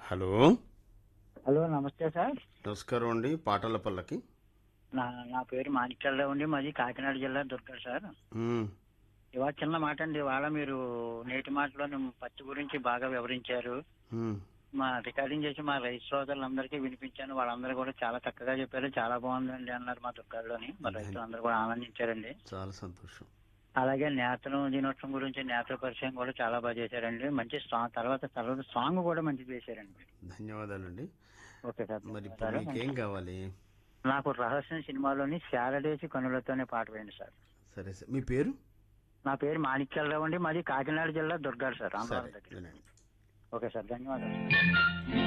Hello hello నమస్తే sir నమస్కారం అండి పాటల పల్లకి నా నా పేరు మాణిక్యాలరావు అండి మాది కాకినాడ జిల్లా దుర్గా సార్ మ్మ్. ఇవాళ చిన్న మాట అండి ఇవాళ మీరు నేటి మాటలో పత్తి గురించి బాగా వివరించారు మ్మ్. మా రికార్డింగ్ చేసి మా రైతు సోదరులందరికీ వినిపించాను వాళ్ళందరూ కూడా చాలా చక్కగా చెప్పారు చాలా బాగుందండి అన్నారు మా దుర్గాలోని మా రైతులందరూ కూడా ఆనందించారండి చాలా సంతోషం అలాగే నేతలు దినోత్సవం గురించి నేతల పరిచయం కూడా చాలా బాగా చేశారండి మంచి సాంగ్ తర్వాత తర్వాత సాంగ్ కూడా మంచిది చేశారండి ధన్యవాదాలండి ఓకే సార్ మరి ఇప్పుడు మీకేం కావాలి నాకు రహస్యం సినిమాలోని శారడేసి కనులతోనే పాట వేయండి సార్ సరే సార్ మీ పేరు నా పేరు మాణిక్యాలరావు అండి మాది కాకినాడ జిల్లా దుర్గాడు సార్ సరే రామవరం దగ్గర వినండి ఓకే సార్ ధన్యవాదాలు